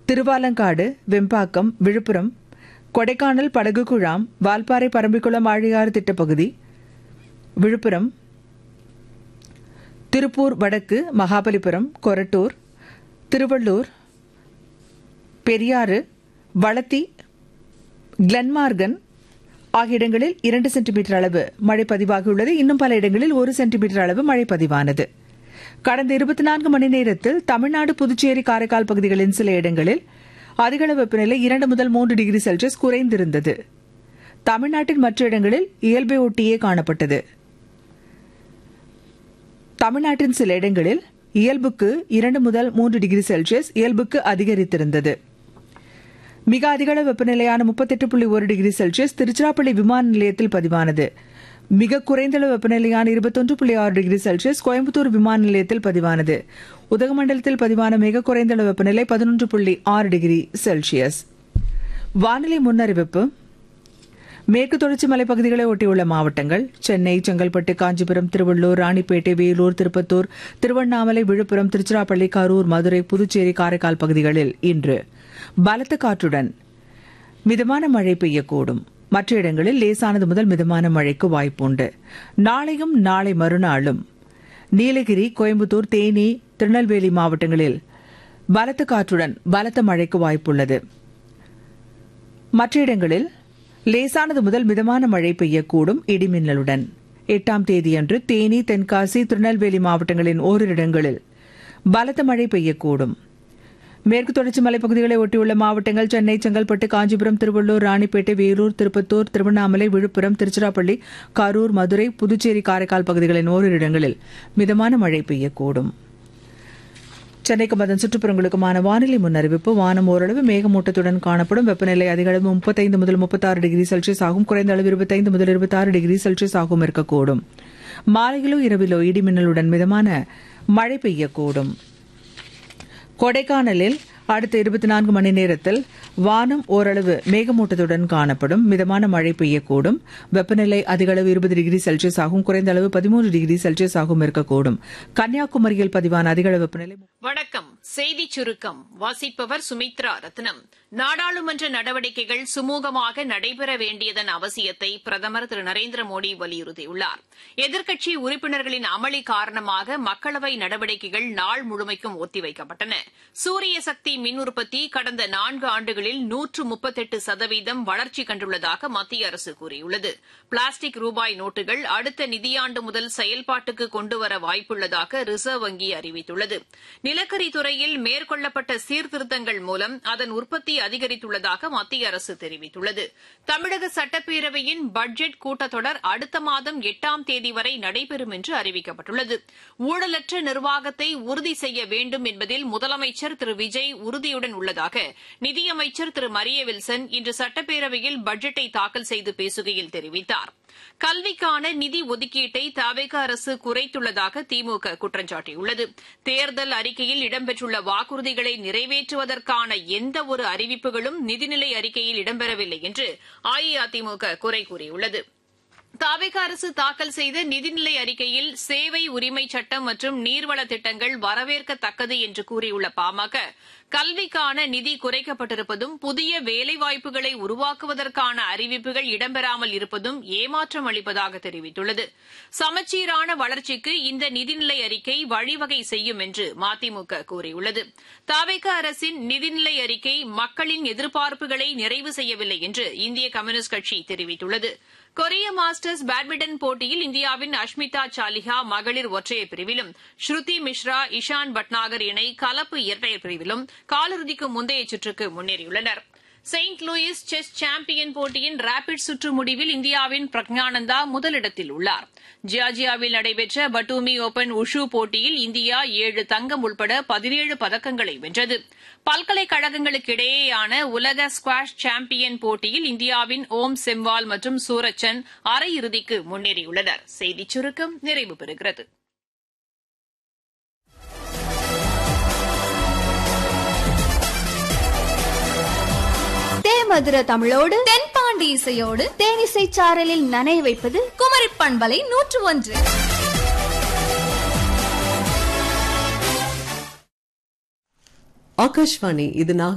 திருவாலங்காடு வெம்பாக்கம் விழுப்புரம் கொடைக்கானல் படகு குழாம் வால்பாறை பரம்பிக்குளம் ஆழியாறு திட்டப்பகுதி விழுப்புரம் திருப்பூர் வடக்கு மகாபலிபுரம் கொரட்டூர் திருவள்ளூர் பெரியாறு வளத்தி கிளன்மார்கன் ஆகிய இடங்களில் இரண்டு சென்டிமீட்டர் அளவு மழை பதிவாகியுள்ளது இன்னும் பல இடங்களில் ஒரு சென்டிமீட்டர் அளவு மழை பதிவானது கடந்த இருபத்தி நான்கு மணி நேரத்தில் தமிழ்நாடு புதுச்சேரி காரைக்கால் பகுதிகளின் சில இடங்களில் அதிகளவு வெப்பநிலை இரண்டு முதல் மூன்று டிகிரி செல்சியஸ் குறைந்திருந்தது தமிழ்நாட்டின் மற்ற இடங்களில் இயல்பை ஒட்டியே காணப்பட்டது தமிழ்நாட்டின் சில இடங்களில் இயல்புக்கு இரண்டு முதல் மூன்று டிகிரி செல்சியஸ் இயல்புக்கு அதிகரித்திருந்தது மிக அதிகளவு வெப்பநிலையான முப்பத்தெட்டு புள்ளி ஒரு டிகிரி செல்சியஸ் திருச்சிராப்பள்ளி விமான நிலையத்தில் பதிவானது மிக குறைந்த அளவு வெப்பநிலையான இருபத்தொன்று புள்ளி ஆறு டிகிரி செல்சியஸ் கோயம்புத்தூர் விமான நிலையத்தில் பதிவானது உதகமண்டலத்தில் பதிவான மிக குறைந்த அளவு வெப்பநிலை பதினொன்று புள்ளி ஆறு டிகிரி செல்சியஸ் வானிலை முன்னறிவிப்பு மேற்கு தொடர்ச்சி மலைப்பகுதிகளை ஒட்டியுள்ள மாவட்டங்கள் சென்னை செங்கல்பட்டு காஞ்சிபுரம் திருவள்ளூர் ராணிப்பேட்டை வேலூர் திருப்பத்தூர் திருவண்ணாமலை விழுப்புரம் திருச்சிராப்பள்ளி கரூர் மதுரை புதுச்சேரி காரைக்கால் பகுதிகளில் இன்று பலத்த காற்றுடன் மிதமான மழை பெய்யக்கூடும் மற்ற இடங்களில் லேசானது முதல் மிதமான மழைக்கு வாய்ப்புண்டு நாளையும் நாளை மறுநாளும் நீலகிரி கோயம்புத்தூர் தேனி திருநெல்வேலி மாவட்டங்களில் பலத்த காற்றுடன் பலத்த மழைக்கு வாய்ப்புள்ளது மற்ற இடங்களில் லேசானது முதல் மிதமான மழை பெய்யக்கூடும் இடிமின்னலுடன் எட்டாம் தேதியன்று தேனி தென்காசி திருநெல்வேலி மாவட்டங்களின் ஓரிரு இடங்களில் பலத்த மழை பெய்யக்கூடும் மேற்கு தொடர்ச்சி மலைப்பகுதிகளை ஒட்டியுள்ள மாவட்டங்கள் சென்னை செங்கல்பட்டு காஞ்சிபுரம் திருவள்ளூர் ராணிப்பேட்டை வேலூர் திருப்பத்தூர் திருவண்ணாமலை விழுப்புரம் திருச்சிராப்பள்ளி கரூர் மதுரை புதுச்சேரி காரைக்கால் பகுதிகளின் ஓரிரு இடங்களில் மிதமான மழை பெய்யக்கூடும் சென்னைக்கும் அதன் சுற்றுப்புறங்களுக்குமான வானிலை முன்னறிவிப்பு வானம் ஓரளவு மேகமூட்டத்துடன் காணப்படும் வெப்பநிலை அதிக அளவு முப்பத்தைந்து முதல் முப்பத்தாறு டிகிரி செல்சியஸ் ஆகும் குறைந்த அளவு இருபத்தைந்து முதல் இருபத்தாறு டிகிரி செல்சியஸ் ஆகும் இருக்கக்கூடும் மாலையிலோ இரவிலோ இடிமின்னலுடன் மிதமான மழை பெய்யக்கூடும் கொடைக்கானலில் அடுத்த இருபத்தி நான்கு மணி நேரத்தில் வானம் ஓரளவு மேகமூட்டத்துடன் காணப்படும் மிதமான மழை பெய்யக்கூடும் வெப்பநிலை அதிகளவு இருபது டிகிரி செல்சியஸ் ஆகும் குறைந்த அளவு பதிமூன்று டிகிரி செல்சியஸ் ஆகும் இருக்கக்கூடும் கன்னியாகுமரியில் பதிவான அதிகளவு வெப்பநிலை வணக்கம் செய்தி சுருக்கம் வாசிப்பவர் சுமித்ரா ரத்னம் நாடாளுமன்ற நடவடிக்கைகள் சுமூகமாக நடைபெற வேண்டியதன் அவசியத்தை பிரதமர் திரு நரேந்திர மோடி வலியுறுத்தியுள்ளார் எதிர்க்கட்சி உறுப்பினர்களின் அமளி காரணமாக மக்களவை நடவடிக்கைகள் நாள் முழுமைக்கும் ஒத்திவைக்கப்பட்டன சூரிய சக்தி மின் உற்பத்தி கடந்த நான்கு ஆண்டுகளில் நூற்று முப்பத்தெட்டு சதவீதம் வளர்ச்சி கண்டுள்ளதாக மத்திய அரசு கூறியுள்ளது பிளாஸ்டிக் ரூபாய் நோட்டுகள் அடுத்த நிதியாண்டு முதல் செயல்பாட்டுக்கு கொண்டுவர வாய்ப்புள்ளதாக ரிசர்வ் வங்கி அறிவித்துள்ளது நிலக்கரி துறையில் மேற்கொள்ளப்பட்ட சீர்திருத்தங்கள் மூலம் அதன் உற்பத்தி அதிகரித்துள்ளதாக மத்திய அரசு தெரிவித்துள்ளது தமிழக சட்டப்பேரவையின் பட்ஜெட் கூட்டத்தொடர் அடுத்த மாதம் எட்டாம் தேதி வரை நடைபெறும் என்று அறிவிக்கப்பட்டுள்ளது ஊழலற்ற நிர்வாகத்தை உறுதி செய்ய வேண்டும் என்பதில் முதலமைச்சர் திரு விஜய் உறுதியுடன் உள்ளதாக நிதியமைச்சர் திரு மரிய வில்சன் இன்று சட்டப்பேரவையில் பட்ஜெட்டை தாக்கல் செய்து பேசுகையில் தெரிவித்தார் கல்விக்கான நிதி ஒதுக்கீட்டை தவேக அரசு குறைத்துள்ளதாக திமுக குற்றம் சாட்டியுள்ளது தேர்தல் அறிக்கையில் இடம்பெற்றுள்ள வாக்குறுதிகளை நிறைவேற்றுவதற்கான எந்த ஒரு அறிவிப்புகளும் நிதிநிலை அறிக்கையில் இடம்பெறவில்லை என்று அஇஅதிமுக குறை கூறியுள்ளது தாவேக அரசு தாக்கல் செய்த நிதிநிலை அறிக்கையில் சேவை உரிமை சட்டம் மற்றும் நீர்வள திட்டங்கள் வரவேற்கத்தக்கது என்று கூறியுள்ள பாமக கல்விக்கான நிதி குறைக்கப்பட்டிருப்பதும் புதிய வேலைவாய்ப்புகளை உருவாக்குவதற்கான அறிவிப்புகள் இடம்பெறாமல் இருப்பதும் ஏமாற்றம் அளிப்பதாக தெரிவித்துள்ளது சமச்சீரான வளர்ச்சிக்கு இந்த நிதிநிலை அறிக்கை வழிவகை செய்யும் என்று மதிமுக கூறியுள்ளது தாவேக அரசின் நிதிநிலை அறிக்கை மக்களின் எதிர்பார்ப்புகளை நிறைவு செய்யவில்லை என்று இந்திய கம்யூனிஸ்ட் கட்சி தெரிவித்துள்ளது கொரிய மாஸ்டர்ஸ் பேட்மிண்டன் போட்டியில் இந்தியாவின் அஷ்மிதா சாலிஹா மகளிர் ஒற்றையர் பிரிவிலும் ஸ்ருதி மிஸ்ரா இஷான் பட்நாகர் இணை கலப்பு இரட்டையர் பிரிவிலும் காலிறுதிக்கு முந்தைய சுற்றுக்கு முன்னேறியுள்ளனர் செயின்ட் லூயிஸ் செஸ் சாம்பியன் போட்டியின் ரேபிட் சுற்று முடிவில் இந்தியாவின் பிரக்ஞானந்தா முதலிடத்தில் உள்ளார் ஜியார்ஜியாவில் நடைபெற்ற பட்டூமி ஓபன் உஷு போட்டியில் இந்தியா ஏழு தங்கம் உட்பட பதினேழு பதக்கங்களை வென்றது பல்கலைக்கழகங்களுக்கு இடையேயான உலக ஸ்குவாஷ் சாம்பியன் போட்டியில் இந்தியாவின் ஓம் செம்வால் மற்றும் சூரச்சன் அரையிறுதிக்கு முன்னேறியுள்ளனர் செய்திச் சுருக்கம் நிறைவு பெறுகிறது தேமதுர தமிழோடு தென்பாண்டி இசையோடு தேனிசை சாரலில் நனைய வைப்பது குமரி பண்பலை நூற்று ஒன்று ஆகாஷ்வாணி இது நாக